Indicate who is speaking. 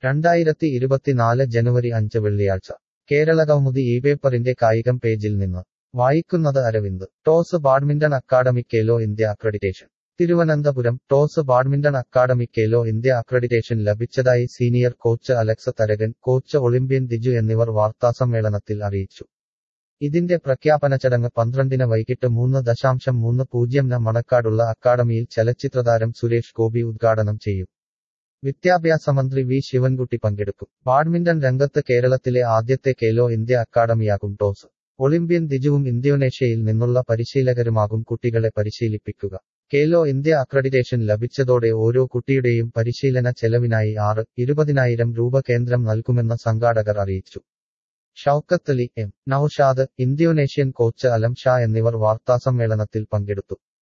Speaker 1: രണ്ടായിരത്തി ഇരുപത്തിനാല് ജനുവരി അഞ്ച് വെള്ളിയാഴ്ച കേരളകൗമുദി ഈ പേപ്പറിന്റെ കായികം പേജിൽ നിന്ന് വായിക്കുന്നത് Aravind Toss badminton academy Khelo India accreditation Thiruvananthapuram Toss badminton academy Khelo India accreditation ലഭിച്ചതായി senior coach Alex Tharakan coach Olympian Diju എന്നിവർ വാർത്താസമ്മേളനത്തിൽ അറിയിച്ചു ഇതിന്റെ പ്രഖ്യാപന ചടങ്ങ് പന്ത്രണ്ടിന് വൈകിട്ട് മൂന്ന് ദശാംശം മൂന്ന് പൂജ്യം ന മണക്കാടുള്ള അക്കാഡമിയിൽ ചലച്ചിത്രതാരം സുരേഷ് ഗോപി ഉദ്ഘാടനം ചെയ്യും വിദ്യാഭ്യാസ മന്ത്രി വി ശിവൻകുട്ടി പങ്കെടുക്കും ബാഡ്മിന്റൺ രംഗത്ത് കേരളത്തിലെ ആദ്യത്തെ കേലോ ഇന്ത്യ അക്കാഡമിയാകും ടോസ് ഒളിമ്പ്യൻ ദിജുവും ഇന്തോനേഷ്യയിൽ നിന്നുള്ള പരിശീലകരുമാകും കുട്ടികളെ പരിശീലിപ്പിക്കുക കേലോ ഇന്ത്യ അക്രഡിറ്റേഷൻ ലഭിച്ചതോടെ ഓരോ കുട്ടിയുടെയും പരിശീലന ചെലവിനായി ആറ് ഇരുപതിനായിരം രൂപ കേന്ദ്രം നൽകുമെന്ന് സംഘാടകർ അറിയിച്ചു Shoukathali M Noushad Indonesian coach Alam Shah എന്നിവർ വാർത്താസമ്മേളനത്തിൽ പങ്കെടുത്തു